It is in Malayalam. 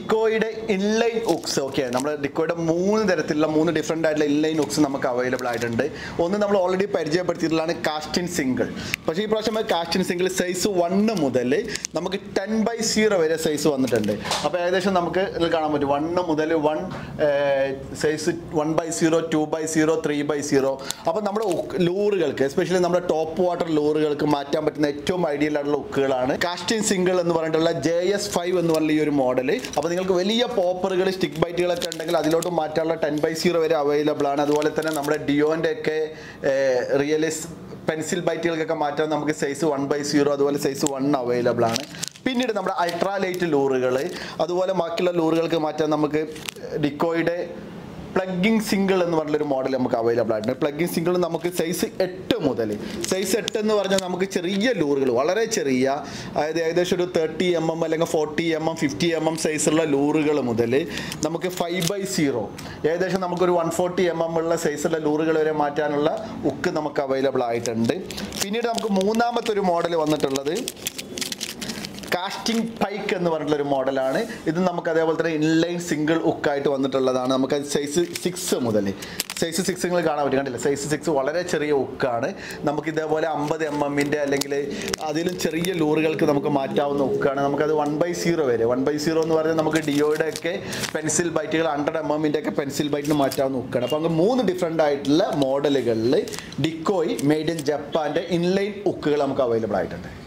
ഡിക്കോയുടെ ഇൻലൈൻ ഉക്സ് ഓക്കെ നമ്മൾ ഡിക്കോയുടെ മൂന്ന് തരത്തിലുള്ള മൂന്ന് ഡിഫറെൻ്റ് ആയിട്ടുള്ള ഇൻലൈൻ ഉക്സ് നമുക്ക് അവൈലബിൾ ആയിട്ടുണ്ട് ഒന്ന് നമ്മൾ ഓൾറെഡി പരിചയപ്പെടുത്തിയിട്ടുള്ളതാണ് കാസ്റ്റിൻ സിംഗിൾ പക്ഷേ ഈ പ്രാവശ്യം കാസ്റ്റിൻ സിംഗിൾ സൈസ് വണ്ണ് മുതൽ നമുക്ക് ടെൻ ബൈ സീറോ വരെ സൈസ് വന്നിട്ടുണ്ട് അപ്പോൾ ഏകദേശം നമുക്ക് ഇതിൽ കാണാൻ പറ്റും വണ്ണ് മുതൽ one size one by zero two by zero three by zero അപ്പോൾ നമ്മുടെ ലൂറുകൾക്ക് എസ്പെഷ്യലി നമ്മുടെ ടോപ്പ് വാട്ടർ ലൂറുകൾക്ക് മാറ്റാൻ പറ്റുന്ന ഏറ്റവും ഐഡിയൽ ആയിട്ടുള്ള ഉക്കുകളാണ് കാസ്റ്റിൻ സിംഗിൾ എന്ന് പറഞ്ഞിട്ടുള്ള ജെ എസ് ഫൈവ് എന്ന് പറഞ്ഞ ഈ ഒരു മോഡൽ അപ്പോൾ നിങ്ങൾക്ക് വലിയ പോപ്പറുകൾ സ്റ്റിക്ക് ബൈറ്റുകളൊക്കെ ഉണ്ടെങ്കിൽ അതിലോട്ട് മാറ്റാനുള്ള ടെൻ ബൈ സീറോ വരെ അവൈലബിൾ ആണ് അതുപോലെ തന്നെ നമ്മുടെ ഡിയോൻ്റെ ഒക്കെ റിയലിസ് പെൻസിൽ ബൈറ്റുകൾക്കൊക്കെ മാറ്റാൻ നമുക്ക് സൈസ് വൺ ബൈ സീറോ അതുപോലെ സൈസ് വൺ അവൈലബിൾ ആണ് പിന്നീട് നമ്മുടെ അൾട്രാലൈറ്റ് ലൂറുകൾ അതുപോലെ ബാക്കിയുള്ള ലൂറുകൾക്ക് മാറ്റാൻ നമുക്ക് ഡിക്കോയുടെ പ്ലഗിങ് സിംഗിൾ എന്ന് പറഞ്ഞൊരു മോഡൽ നമുക്ക് അവൈലബിൾ ആയിട്ടുണ്ട് പ്ലഗിങ് സിംഗിൾ നമുക്ക് സൈസ് എട്ട് മുതൽ സൈസ് എട്ട് എന്ന് പറഞ്ഞാൽ നമുക്ക് ചെറിയ ലൂറുകൾ വളരെ ചെറിയ അതായത് ഏകദേശം ഒരു തേർട്ടി എം എം അല്ലെങ്കിൽ forty M M fifty M M സൈസുള്ള ലൂറുകൾ മുതൽ നമുക്ക് ഫൈവ് ബൈ സീറോ ഏകദേശം നമുക്കൊരു വൺ ഫോർട്ടി എം എം ഉള്ള സൈസുള്ള ലൂറുകൾ വരെ മാറ്റാനുള്ള ഉക്ക് നമുക്ക് അവൈലബിൾ ആയിട്ടുണ്ട് പിന്നീട് നമുക്ക് മൂന്നാമത്തെ ഒരു മോഡൽ വന്നിട്ടുള്ളത് കാസ്റ്റിംഗ് പൈക്ക് എന്ന് പറഞ്ഞിട്ടുള്ള ഒരു മോഡലാണ് ഇത് നമുക്ക് അതേപോലെ തന്നെ ഇൻലൈൻ സിംഗിൾ ഉക്കായിട്ട് വന്നിട്ടുള്ളതാണ് നമുക്ക് സൈസ് സിക്സ് മുതൽ സൈസ് സിക്സ് നിങ്ങൾ കാണാൻ പറ്റും കണ്ടില്ല സൈസ് സിക്സ് വളരെ ചെറിയ ഉക്കാണ് നമുക്ക് ഇതേപോലെ അമ്പത് എം എമ്മിൻ്റെ അല്ലെങ്കിൽ അതിലും ചെറിയ ലൂറുകൾക്ക് നമുക്ക് മാറ്റാവുന്ന ഉക്കാണ് നമുക്കത് വൺ ബൈ സീറോ വരെ വൺ ബൈ സീറോ എന്ന് പറഞ്ഞാൽ നമുക്ക് ഡിയോയുടെ ഒക്കെ പെൻസിൽ ബൈറ്റുകൾ ഹൺഡ്രഡ് എം എമ്മിൻ്റെ ഒക്കെ പെൻസിൽ ബൈറ്റിന് മാറ്റാവുന്ന ഉക്കാണ് അപ്പോൾ അങ്ങനെ മൂന്ന് ഡിഫറെൻ്റ് ആയിട്ടുള്ള മോഡലുകളിൽ ഡിക്കോയ് മെയ്ഡ് ഇൻ ജപ്പാൻ്റെ ഇൻലൈൻ ഉക്കുകൾ നമുക്ക് അവൈലബിൾ ആയിട്ടുണ്ട്